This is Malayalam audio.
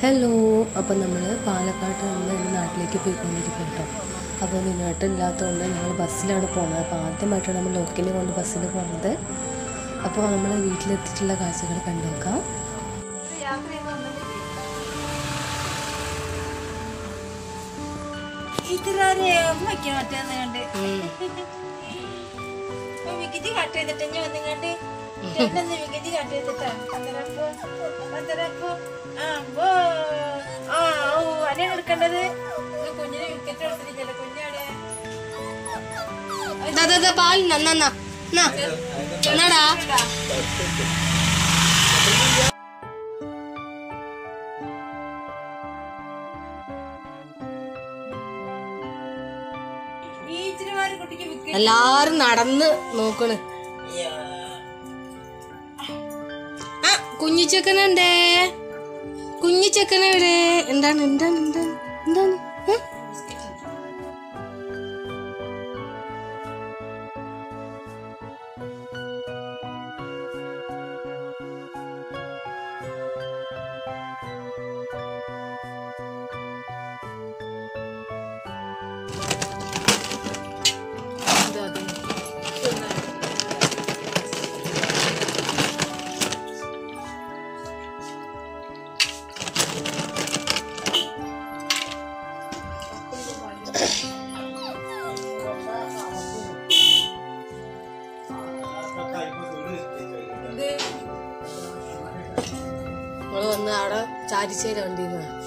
ഹലോ അപ്പോൾ നമ്മൾ പാലക്കാട്ട് നിന്ന് എൻ്റെ നാട്ടിലേക്ക് പോയിക്കൊണ്ടിരിക്കും കേട്ടോ അപ്പോൾ നിന്നോട്ടില്ലാത്തതുകൊണ്ട് ഞങ്ങൾ ബസ്സിലാണ് പോകുന്നത് അപ്പോൾ ആദ്യമായിട്ടാണ് നമ്മൾ ലോക്കലിൽ കൊണ്ട് ബസ്സിൽ പോകുന്നത് അപ്പോൾ നമ്മൾ വീട്ടിലെത്തിയിട്ടുള്ള കാഴ്ചകൾ കണ്ടു നോക്കാം ഇത്രേ അമ്മയ്ക്ക് മറ്റേന്ന് കണ്ട് വികതി കട്ട് ചെയ്തിട്ട് ഞാൻ വന്നിങ്ങാണ്ട് രണ്ടൊന്ന് വികതി കട്ട് ചെയ്തിട്ടാ പത്തരപ്പോ പത്തരപ്പോ ആ ബോ ആ ഓ അനെയാണ് എടുക്കേണ്ടത് ഇത് കുഞ്ഞിനെ വിക്കറ്റ് എടുത്തിട്ടില്ല കുഞ്ഞാടെ പാൽ നന്നാ എന്നാടാ ഈ ഇച്ചിരിമാര് കുട്ടിക്ക് വിക്കറ്റ് എല്ലാരും നടന്ന് നോക്കണ് ആ കുഞ്ഞിച്ചക്കനുണ്ടേ കുഞ്ഞിച്ചക്കനെവിടെ എന്താണ് എന്താണ് എന്താണ് എന്താണ് ഏ? നമ്മള് വന്ന് അവിടെ ചാരിച്ചേര വണ്ടിന്ന്